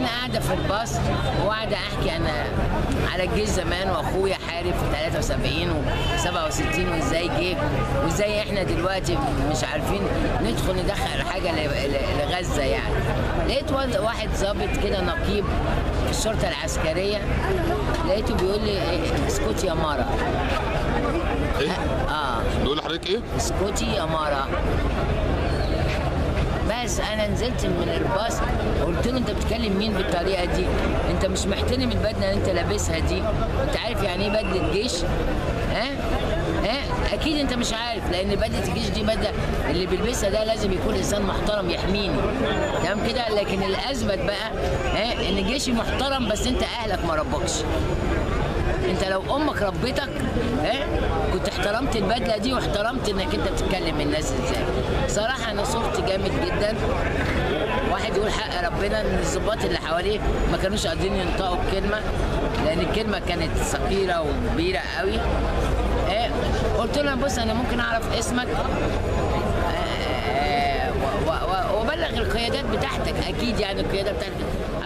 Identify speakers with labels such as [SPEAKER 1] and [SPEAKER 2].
[SPEAKER 1] فانا قاعده في الباص وقاعده احكي انا على الجيش زمان واخويا حارب في 73 و67 وازاي جه وازاي احنا دلوقتي مش عارفين ندخل ندخل حاجه ل- ل- لغزه يعني لقيت واحد- واحد ظابط كده نقيب في الشرطه العسكريه لقيته بيقول لي إيه، اسكتي يا مارا
[SPEAKER 2] ايه
[SPEAKER 1] اه
[SPEAKER 2] بيقول لحضرتك ايه
[SPEAKER 1] اسكتي يا مارا بس انا نزلت من الباص قلت له انت بتكلم مين بالطريقه دي انت مش محترم البدله اللي انت لابسها دي انت عارف يعني ايه بدله جيش ها ها اكيد انت مش عارف لان بدله الجيش دي بدله اللي بيلبسها ده لازم يكون انسان محترم يحميني تمام كده لكن الاثبت بقى ها ان جيشي محترم بس انت اهلك ما ربكش انت لو امك ربتك ها كنت احترمت البدله دي واحترمت انك انت بتتكلم الناس ازاي صراحه انا صرت جامد جدا واحد يقول حق ربنا ان الظباط اللي حواليه ما كانوش قادرين ينطقوا الكلمه لان الكلمه كانت ثقيله وكبيره قوي اه قلت له بص انا ممكن اعرف اسمك آه، و- و- و- وابلغ القيادات بتاعتك اكيد يعني القياده بتاعتك